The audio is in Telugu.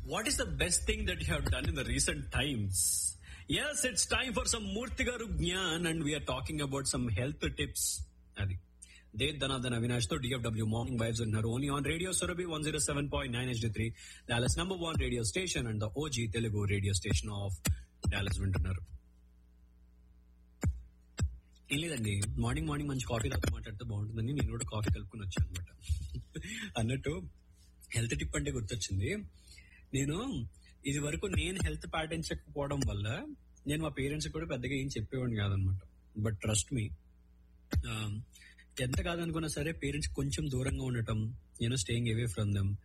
What is the best thing that you have done in the recent times? Yes, it's time for some Murtigaru Gyan and we are talking about some health tips. అది దే ధనాధన అవినాష్ తో డిఎఫ్డబ్ల్యూ మార్నింగ్ వైబ్స్ ఉన్నారు only on radio Surabhi one zero seven point nine H three Dallas number one radio station and the OG Telugu radio station of Dallas వింటున్నారు ఏం లేదండి మార్నింగ్ మార్నింగ్ మంచి కాఫీ తాగుతూ మాట్లాడితే బాగుంటుందని నేను కూడా కాఫీ కలుపుకుని వచ్చాను అనమాట అన్నట్టు హెల్త్ టిప్ అంటే గుర్తొచ్చింది నేను ఇది వరకు నేను హెల్త్ పాటించకపోవడం వల్ల నేను మా పేరెంట్స్ కూడా పెద్దగా ఏం చెప్పేవాడిని కాదనమాట బట్ ట్రస్ట్ మీ ఎంత కాదనుకున్నా సరే పేరెంట్స్ కొంచెం దూరంగా ఉండటం you know staying away from dum